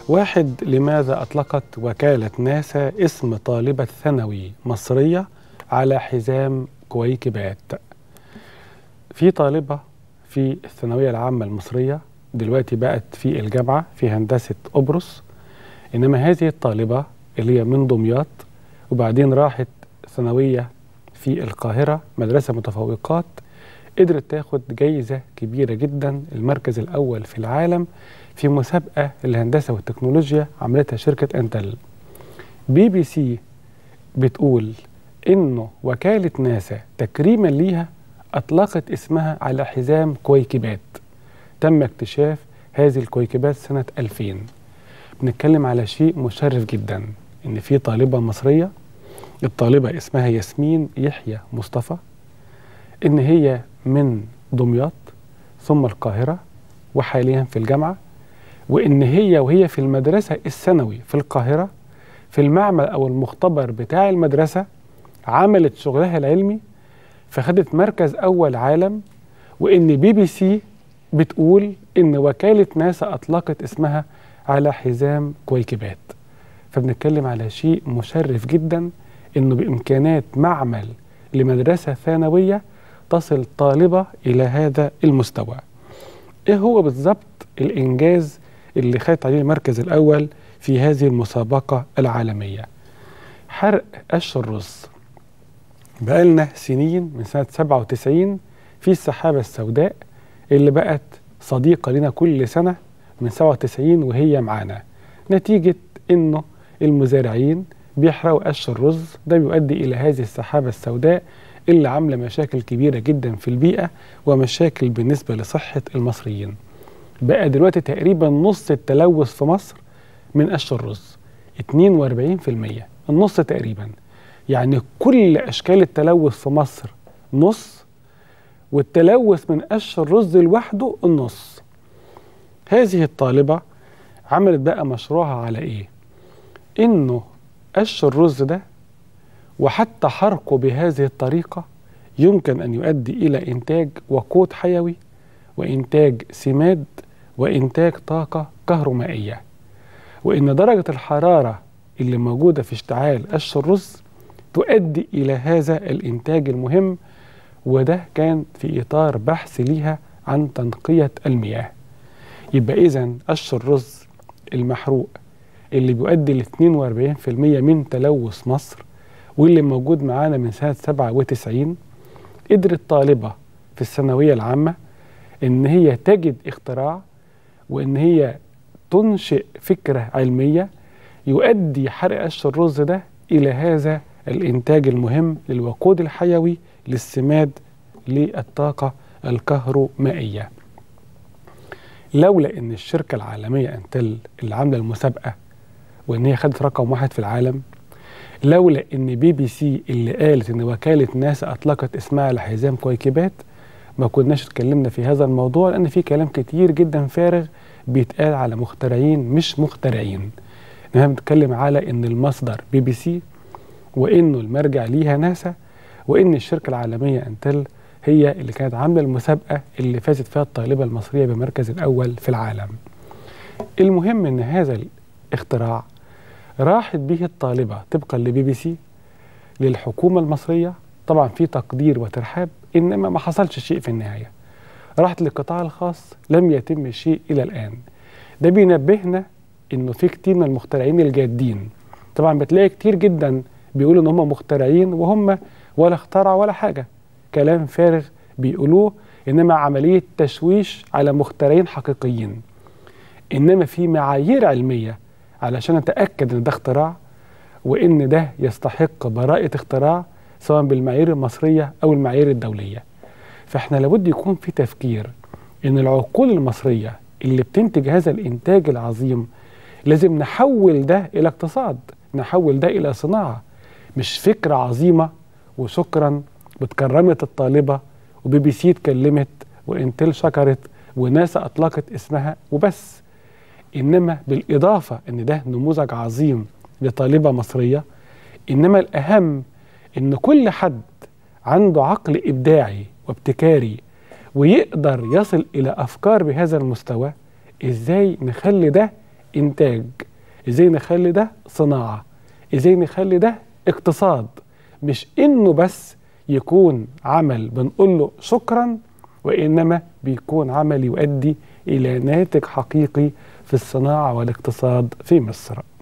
واحد لماذا أطلقت وكالة ناسا اسم طالبة ثانوي مصرية على حزام كويكبات في طالبة في الثانوية العامة المصرية دلوقتي بقت في الجامعة في هندسة قبرص إنما هذه الطالبة اللي هي من دمياط وبعدين راحت ثانوية في القاهرة مدرسة متفوقات قدرت تاخد جايزة كبيرة جدا المركز الأول في العالم في مسابقة الهندسة والتكنولوجيا عملتها شركة انتل بي بي سي بتقول إنه وكالة ناسا تكريما ليها أطلقت اسمها على حزام كويكبات تم اكتشاف هذه الكويكبات سنة 2000 بنتكلم على شيء مشرف جدا إن في طالبة مصرية الطالبة اسمها ياسمين يحيى مصطفى إن هي من دمياط ثم القاهرة وحاليا في الجامعة وإن هي وهي في المدرسة الثانوي في القاهرة في المعمل أو المختبر بتاع المدرسة عملت شغلها العلمي فخدت مركز أول عالم وإن بي بي سي بتقول إن وكالة ناسا أطلقت اسمها على حزام كويكبات فبنتكلم على شيء مشرف جدا إنه بإمكانات معمل لمدرسة ثانوية تصل طالبة إلى هذا المستوى إيه هو بالضبط الإنجاز اللي خدت عليه المركز الأول في هذه المسابقة العالمية حرق قش الرز بقالنا سنين من سنة 97 في السحابة السوداء اللي بقت صديقة لنا كل سنة من 97 وهي معانا نتيجة إنه المزارعين بيحرقوا قش الرز ده بيؤدي إلى هذه السحابة السوداء اللي عاملة مشاكل كبيرة جدا في البيئة ومشاكل بالنسبة لصحة المصريين بقى دلوقتي تقريبا نص التلوث في مصر من قش الرز 42% النص تقريبا يعني كل أشكال التلوث في مصر نص والتلوث من قش الرز لوحده النص هذه الطالبة عملت بقى مشروعها على إيه؟ إنه قش الرز ده وحتى حرقه بهذه الطريقة يمكن أن يؤدي إلى إنتاج وقود حيوي وإنتاج سماد وإنتاج طاقة كهرومائية وإن درجة الحرارة اللي موجودة في اشتعال قش الرز تؤدي إلى هذا الإنتاج المهم وده كان في إطار بحث ليها عن تنقية المياه يبقى إذا قش الرز المحروق اللي بيؤدي ل 42% من تلوث مصر واللي موجود معانا من سنة 97 قدرت طالبة في الثانوية العامة إن هي تجد اختراع وإن هي تنشئ فكرة علمية يؤدي حرق قش الرز ده إلى هذا الإنتاج المهم للوقود الحيوي للسماد للطاقة الكهرومائية لولا إن الشركة العالمية أنتل اللي عاملة المسابقة وإن هي خدت رقم واحد في العالم لولا إن بي بي سي اللي قالت إن وكالة ناسا أطلقت اسمها على حزام كويكبات ما كناش اتكلمنا في هذا الموضوع لأن في كلام كتير جدا فارغ بيتقال على مخترعين مش مخترعين احنا بنتكلم على ان المصدر بي بي سي وانه المرجع ليها ناسا وان الشركه العالميه انتل هي اللي كانت عامله المسابقه اللي فازت فيها الطالبه المصريه بالمركز الاول في العالم. المهم ان هذا الاختراع راحت به الطالبه طبقا لبي بي سي للحكومه المصريه طبعا في تقدير وترحاب انما ما حصلش شيء في النهايه. راحت للقطاع الخاص لم يتم شيء الى الان. ده بينبهنا انه في كتير من المخترعين الجادين طبعا بتلاقي كتير جدا بيقولوا ان هم مخترعين وهم ولا اخترعوا ولا حاجه كلام فارغ بيقولوه انما عمليه تشويش على مخترعين حقيقيين انما في معايير علميه علشان اتاكد ان ده اختراع وان ده يستحق براءه اختراع سواء بالمعايير المصريه او المعايير الدوليه فاحنا لابد يكون في تفكير ان العقول المصريه اللي بتنتج هذا الانتاج العظيم لازم نحول ده الى اقتصاد نحول ده الى صناعه مش فكره عظيمه وشكرا بتكرمت الطالبه وبي بي سي اتكلمت وانتل شكرت وناسا اطلقت اسمها وبس انما بالاضافه ان ده نموذج عظيم لطالبه مصريه انما الاهم ان كل حد عنده عقل ابداعي وابتكاري ويقدر يصل الى افكار بهذا المستوى ازاي نخلي ده إنتاج إزاي نخلي ده صناعة إزاي نخلي ده اقتصاد مش إنه بس يكون عمل بنقول له شكرا وإنما بيكون عمل يؤدي إلى ناتج حقيقي في الصناعة والاقتصاد في مصر